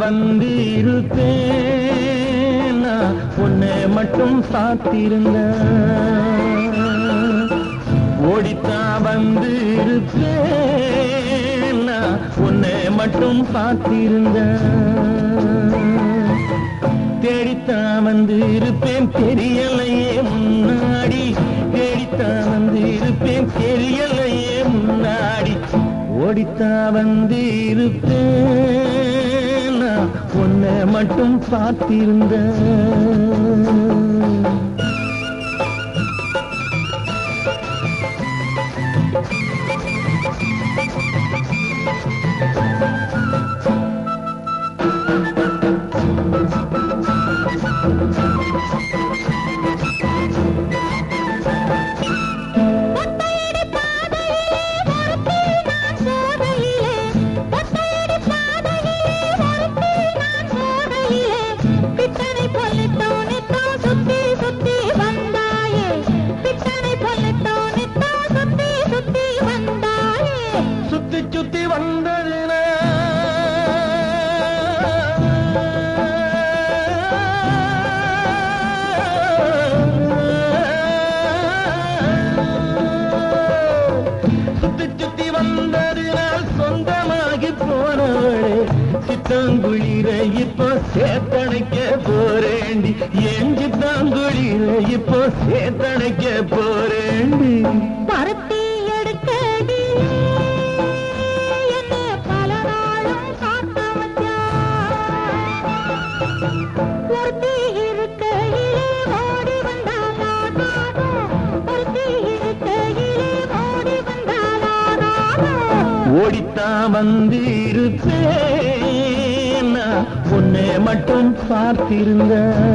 வந்து இருப்பேன் நான் உன்னை மட்டும் சாத்திருந்த ஓடித்தான் வந்து இருப்பேன் நான் உன்னை மட்டும் சாத்திருந்த தேடித்தான் வந்து இருப்பேன் தெரியலையே முன்னாடி தேடித்தான் வந்து இருப்பேன் தெரியலையே முன்னாடி ஓடித்தான் வந்து இருப்பேன் நான் உன்னை மட்டும் பார்த்திருந்தேன் ஒத்தையடி பாதையிலே ஒருத்தி நான் போகையிலே ஒத்தையடி பாதையிலே ஒருத்தி நான் போகையிலே பித்தனை பொல்லிட்டோனித்தோ சுத்தி சுத்தி வந்தாயே பித்தனை பொல்லிட்டோனித்தோ சுத்தி சுத்தி வந்தாயே சுத்தி சுத்தி வந்தது சுத்தி சுத்தி வந்ததினால் சொந்தமாகி போனவளே சித்தாங்குளிர இப்போ சேத்தணைக்க போறேண்டி என் சித்தாங்குளிர இப்போ சேத்தணைக்க போறேண்டி பருத்தி எடுக்கடி என்ன பல நாளும் காத்த வச்சான் ஒருத்தி இருக்கையிலே ஓடி வந்தாலானோ ஒருத்தி இருக்கையிலே ஓடி வந்தாலானோ ஓடித்தான் வந்து இருப்பேன் நான் உன்னை மட்டும் பார்த்திருந்த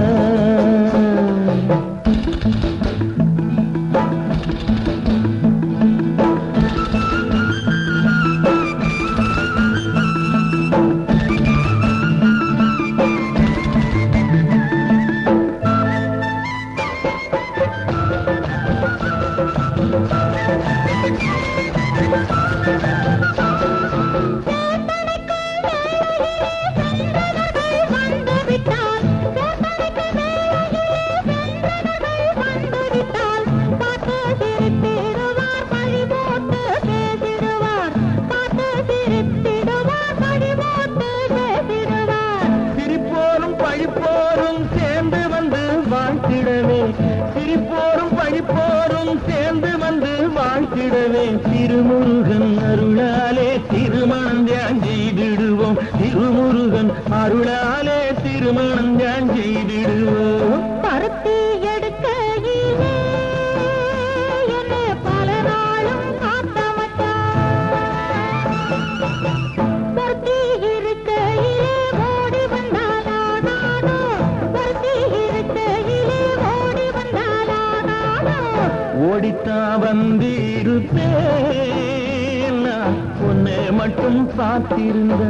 வந்து விட்டால் சேத்தனைக்கு மேலே சென்றவர்கள் வந்து விட்டால் பார்த்து சிரித்திடுவார் பழி போட்டு பேசிடுவார் பார்த்து சிரித்திடுவார் பழி போட்டு பேசிடுவார் சிரிப்போரும் பழிப்போரும் சேர்ந்து வந்து வாழ்த்திடவே சிரிப்போரும் பழிப்போரும் சேர்ந்து வந்து வாழ்த்திடவே திருமுருகன் அருளாலே திருமணம் தியான் செய்திடுவோம் திருமுருகன் அருளாலே திருமணம் தியான் செய்திடுவோம் பருத்தி எடுக்கையிலே என்னை பல நாளும் காத்த மச்சான் பருத்தி இருக்கையிலே ஓடி வந்தாலா நானோ பருத்தி இருக்கையிலே ஓடி வந்தாலா நானோ ஓடித்தான் வந்து இருப்பேன் நான் உன்னை மட்டும் பார்த்திருந்த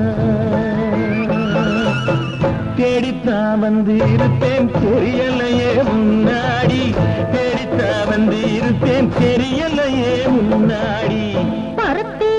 தேடித்தான் வந்து இருப்பேன் தெரியலையே முன்னாடி தேடித்தான் வந்து இருப்பேன் தெரியலையே முன்னாடி பருத்தி